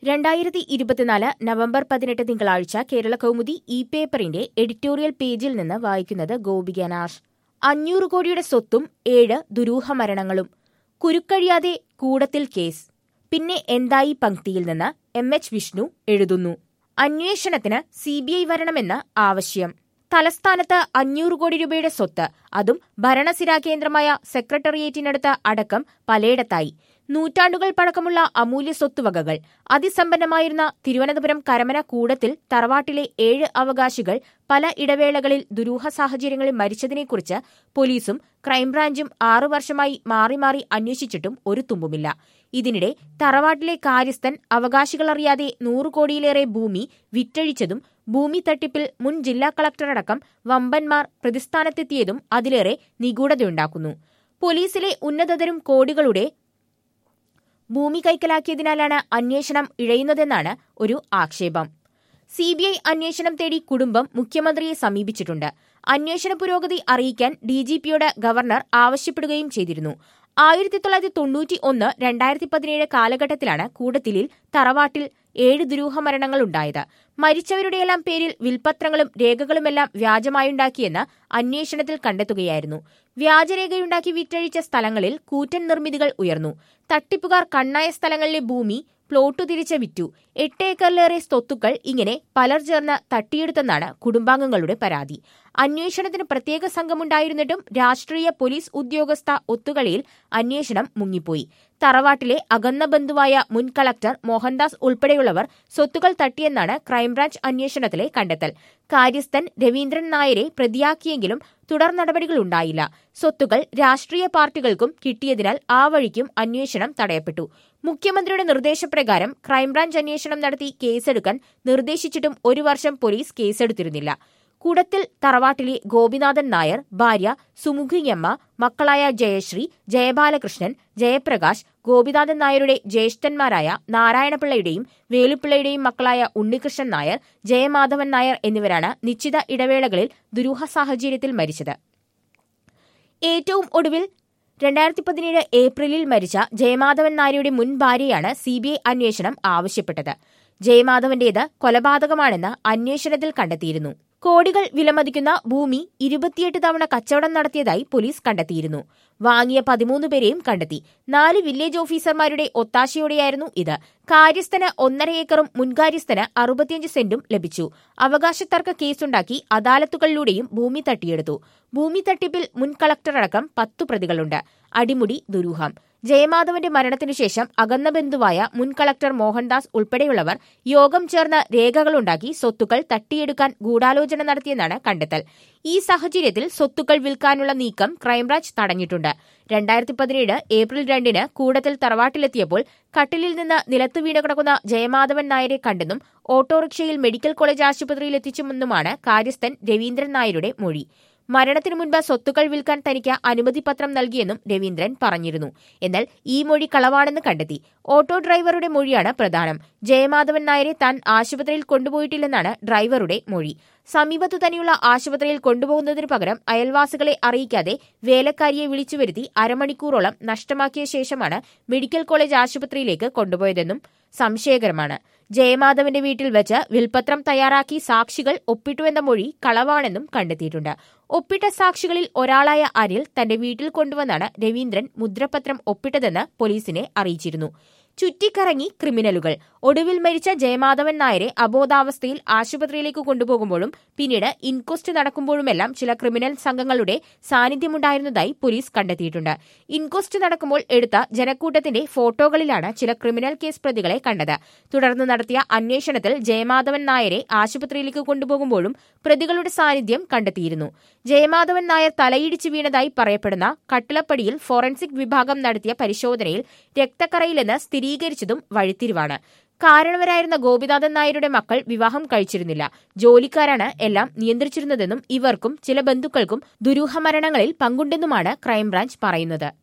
രണ്ടായിരത്തി ഇരുപത്തിനാല് നവംബർ പതിനെട്ട് തിങ്കളാഴ്ച കേരള കൗമുദി ഇ പേപ്പറിന്റെ എഡിറ്റോറിയൽ പേജിൽ നിന്ന് വായിക്കുന്നത് ഗോപിക നാഷ് അഞ്ഞൂറ് കോടിയുടെ സ്വത്തും ഏഴ് ദുരൂഹ മരണങ്ങളും കുരുക്കഴിയാതെ കൂടത്തിൽ കേസ് പിന്നെ എന്തായി പങ്ക്തിയിൽ നിന്ന് എം എച്ച് വിഷ്ണു എഴുതുന്നു അന്വേഷണത്തിന് സിബിഐ വരണമെന്ന് ആവശ്യം തലസ്ഥാനത്ത് അഞ്ഞൂറ് കോടി രൂപയുടെ സ്വത്ത് അതും ഭരണസിരാ കേന്ദ്രമായ സെക്രട്ടേറിയറ്റിനടുത്ത് അടക്കം പലയിടത്തായി നൂറ്റാണ്ടുകൾ പഴക്കമുള്ള അമൂല്യ സ്വത്തുവകകൾ അതിസമ്പന്നമായിരുന്ന തിരുവനന്തപുരം കരമന കൂടത്തിൽ തറവാട്ടിലെ ഏഴ് അവകാശികൾ പല ഇടവേളകളിൽ ദുരൂഹ സാഹചര്യങ്ങളിൽ മരിച്ചതിനെക്കുറിച്ച് പോലീസും ക്രൈംബ്രാഞ്ചും ആറു വർഷമായി മാറി മാറി അന്വേഷിച്ചിട്ടും ഒരു തുമ്പുമില്ല ഇതിനിടെ തറവാട്ടിലെ കാര്യസ്ഥൻ അവകാശികളറിയാതെ നൂറ് കോടിയിലേറെ ഭൂമി വിറ്റഴിച്ചതും ഭൂമി തട്ടിപ്പിൽ മുൻ ജില്ലാ കളക്ടറടക്കം വമ്പന്മാർ പ്രതിസ്ഥാനത്തെത്തിയതും അതിലേറെ നിഗൂഢതയുണ്ടാക്കുന്നു പോലീസിലെ ഉന്നതരും കോടികളുടെ ഭൂമി കൈക്കലാക്കിയതിനാലാണ് അന്വേഷണം ഇഴയുന്നതെന്നാണ് ഒരു ആക്ഷേപം സിബിഐ അന്വേഷണം തേടി കുടുംബം മുഖ്യമന്ത്രിയെ സമീപിച്ചിട്ടുണ്ട് അന്വേഷണ പുരോഗതി അറിയിക്കാൻ ഡിജിപിയോട് ഗവർണർ ആവശ്യപ്പെടുകയും ചെയ്തിരുന്നു ആയിരത്തി തൊള്ളായിരത്തി തൊണ്ണൂറ്റി ഒന്ന് രണ്ടായിരത്തി പതിനേഴ് കാലഘട്ടത്തിലാണ് കൂടത്തിലിൽ തറവാട്ടിൽ ഏഴ് ദുരൂഹ മരണങ്ങളുണ്ടായത് മരിച്ചവരുടെയെല്ലാം പേരിൽ വിൽപത്രങ്ങളും രേഖകളുമെല്ലാം വ്യാജമായുണ്ടാക്കിയെന്ന് അന്വേഷണത്തിൽ കണ്ടെത്തുകയായിരുന്നു വ്യാജരേഖയുണ്ടാക്കി വിറ്റഴിച്ച സ്ഥലങ്ങളിൽ കൂറ്റൻ നിർമ്മിതികൾ ഉയർന്നു തട്ടിപ്പുകാർ കണ്ണായ സ്ഥലങ്ങളിലെ ഭൂമി പ്ലോട്ടു തിരിച്ച് വിറ്റു എട്ട് ഏക്കറിലേറെ സ്വത്തുക്കൾ ഇങ്ങനെ പലർ ചേർന്ന് തട്ടിയെടുത്തെന്നാണ് കുടുംബാംഗങ്ങളുടെ പരാതി അന്വേഷണത്തിന് പ്രത്യേക സംഘമുണ്ടായിരുന്നിട്ടും രാഷ്ട്രീയ പോലീസ് ഉദ്യോഗസ്ഥ ഒത്തുകളിയിൽ അന്വേഷണം മുങ്ങിപ്പോയി തറവാട്ടിലെ അകന്ന ബന്ധുവായ മുൻ കളക്ടർ മോഹൻദാസ് ഉൾപ്പെടെയുള്ളവർ സ്വത്തുക്കൾ തട്ടിയെന്നാണ് ക്രൈംബ്രാഞ്ച് അന്വേഷണത്തിലെ കണ്ടെത്തൽ കാര്യസ്ഥൻ രവീന്ദ്രൻ നായരെ പ്രതിയാക്കിയെങ്കിലും തുടർ നടപടികളുണ്ടായില്ല സ്വത്തുക്കൾ രാഷ്ട്രീയ പാർട്ടികൾക്കും കിട്ടിയതിനാൽ ആ വഴിക്കും അന്വേഷണം തടയപ്പെട്ടു മുഖ്യമന്ത്രിയുടെ നിർദ്ദേശപ്രകാരം ക്രൈംബ്രാഞ്ച് അന്വേഷണം നടത്തി കേസെടുക്കാൻ നിർദ്ദേശിച്ചിട്ടും ഒരു വർഷം പോലീസ് കേസെടുത്തിരുന്നില്ല കുടത്തിൽ തറവാട്ടിലെ ഗോപിനാഥൻ നായർ ഭാര്യ സുമുഖിയമ്മ മക്കളായ ജയശ്രീ ജയബാലകൃഷ്ണൻ ജയപ്രകാശ് ഗോപിനാഥൻ നായരുടെ ജ്യേഷ്ഠന്മാരായ നാരായണപിള്ളയുടെയും വേലുപ്പിള്ളയുടെയും മക്കളായ ഉണ്ണികൃഷ്ണൻ നായർ ജയമാധവൻ നായർ എന്നിവരാണ് നിശ്ചിത ഇടവേളകളിൽ ദുരൂഹ സാഹചര്യത്തിൽ മരിച്ചത് ഏറ്റവും ഒടുവിൽ രണ്ടായിരത്തി പതിനേഴ് ഏപ്രിലിൽ മരിച്ച ജയമാധവൻ നായരുടെ മുൻ ഭാര്യയാണ് സിബിഐ അന്വേഷണം ആവശ്യപ്പെട്ടത് ജയമാധവന്റേത് കൊലപാതകമാണെന്ന് അന്വേഷണത്തിൽ കണ്ടെത്തിയിരുന്നു കോടികൾ വിലമതിക്കുന്ന ഭൂമി ഇരുപത്തിയെട്ട് തവണ കച്ചവടം നടത്തിയതായി പോലീസ് കണ്ടെത്തിയിരുന്നു വാങ്ങിയ പതിമൂന്ന് പേരെയും കണ്ടെത്തി നാല് വില്ലേജ് ഓഫീസർമാരുടെ ഒത്താശയോടെയായിരുന്നു ഇത് കാര്യസ്ഥന് ഒന്നര ഏക്കറും മുൻകാര്യസ്ഥന് അറുപത്തിയഞ്ച് സെന്റും ലഭിച്ചു അവകാശത്തർക്ക കേസുണ്ടാക്കി അദാലത്തുകളിലൂടെയും ഭൂമി തട്ടിയെടുത്തു ഭൂമി തട്ടിപ്പിൽ മുൻ കളക്ടറടക്കം പത്തു പ്രതികളുണ്ട് അടിമുടി ദുരൂഹം ജയമാധവന്റെ മരണത്തിനുശേഷം അകന്ന ബന്ധുവായ മുൻ കളക്ടർ മോഹൻദാസ് ഉൾപ്പെടെയുള്ളവർ യോഗം ചേർന്ന് രേഖകളുണ്ടാക്കി സ്വത്തുക്കൾ തട്ടിയെടുക്കാൻ ഗൂഢാലോചന നടത്തിയെന്നാണ് കണ്ടെത്തൽ ഈ സാഹചര്യത്തിൽ സ്വത്തുക്കൾ വിൽക്കാനുള്ള നീക്കം ക്രൈംബ്രാഞ്ച് തടഞ്ഞിട്ടുണ്ട് രണ്ടായിരത്തി പതിനേഴ് ഏപ്രിൽ രണ്ടിന് കൂടത്തിൽ തറവാട്ടിലെത്തിയപ്പോൾ കട്ടിലിൽ നിന്ന് നിലത്ത് വീണ് കിടക്കുന്ന ജയമാധവൻ നായരെ കണ്ടെന്നും ഓട്ടോറിക്ഷയിൽ മെഡിക്കൽ കോളേജ് ആശുപത്രിയിൽ എത്തിച്ചുമെന്നുമാണ് കാര്യസ്ഥൻ രവീന്ദ്രൻ നായരുടെ മൊഴി മരണത്തിനു മുൻപ് സ്വത്തുക്കൾ വിൽക്കാൻ തനിക്ക് അനുമതിപത്രം നൽകിയെന്നും രവീന്ദ്രൻ പറഞ്ഞിരുന്നു എന്നാൽ ഈ മൊഴി കളവാണെന്ന് കണ്ടെത്തി ഓട്ടോ ഡ്രൈവറുടെ മൊഴിയാണ് പ്രധാനം ജയമാധവൻ നായരെ താൻ ആശുപത്രിയിൽ കൊണ്ടുപോയിട്ടില്ലെന്നാണ് ഡ്രൈവറുടെ മൊഴി സമീപത്തു തന്നെയുള്ള ആശുപത്രിയിൽ കൊണ്ടുപോകുന്നതിനു പകരം അയൽവാസികളെ അറിയിക്കാതെ വേലക്കാരിയെ വിളിച്ചു വരുത്തി അരമണിക്കൂറോളം നഷ്ടമാക്കിയ ശേഷമാണ് മെഡിക്കൽ കോളേജ് ആശുപത്രിയിലേക്ക് കൊണ്ടുപോയതെന്നും സംശയകരമാണ് ജയമാധവന്റെ വീട്ടിൽ വെച്ച് വിൽപത്രം തയ്യാറാക്കി സാക്ഷികൾ ഒപ്പിട്ടുവെന്ന മൊഴി കളവാണെന്നും കണ്ടെത്തിയിട്ടുണ്ട് ഒപ്പിട്ട സാക്ഷികളിൽ ഒരാളായ അനിൽ തന്റെ വീട്ടിൽ കൊണ്ടുവന്നാണ് രവീന്ദ്രൻ മുദ്രപത്രം ഒപ്പിട്ടതെന്ന് പോലീസിനെ അറിയിച്ചിരുന്നു ചുറ്റിക്കറങ്ങി ക്രിമിനലുകൾ ഒടുവിൽ മരിച്ച ജയമാധവൻ നായരെ അബോധാവസ്ഥയിൽ ആശുപത്രിയിലേക്ക് കൊണ്ടുപോകുമ്പോഴും പിന്നീട് ഇൻക്വസ്റ്റ് നടക്കുമ്പോഴുമെല്ലാം ചില ക്രിമിനൽ സംഘങ്ങളുടെ സാന്നിധ്യമുണ്ടായിരുന്നതായി പോലീസ് കണ്ടെത്തിയിട്ടുണ്ട് ഇൻക്വസ്റ്റ് നടക്കുമ്പോൾ എടുത്ത ജനക്കൂട്ടത്തിന്റെ ഫോട്ടോകളിലാണ് ചില ക്രിമിനൽ കേസ് പ്രതികളെ കണ്ടത് തുടർന്ന് നടത്തിയ അന്വേഷണത്തിൽ ജയമാധവൻ നായരെ ആശുപത്രിയിലേക്ക് കൊണ്ടുപോകുമ്പോഴും പ്രതികളുടെ സാന്നിധ്യം കണ്ടെത്തിയിരുന്നു ജയമാധവൻ നായർ തലയിടിച്ച് വീണതായി പറയപ്പെടുന്ന കട്ടിളപ്പടിയിൽ ഫോറൻസിക് വിഭാഗം നടത്തിയ പരിശോധനയിൽ രക്തക്കറയിലെന്ന് സ്ഥിരീകരിച്ചതും വഴിത്തിരിവാണ് കാരണവരായിരുന്ന ഗോപിനാഥൻ നായരുടെ മക്കൾ വിവാഹം കഴിച്ചിരുന്നില്ല ജോലിക്കാരാണ് എല്ലാം നിയന്ത്രിച്ചിരുന്നതെന്നും ഇവർക്കും ചില ബന്ധുക്കൾക്കും ദുരൂഹ മരണങ്ങളിൽ പങ്കുണ്ടെന്നുമാണ് ക്രൈംബ്രാഞ്ച് പറയുന്നത്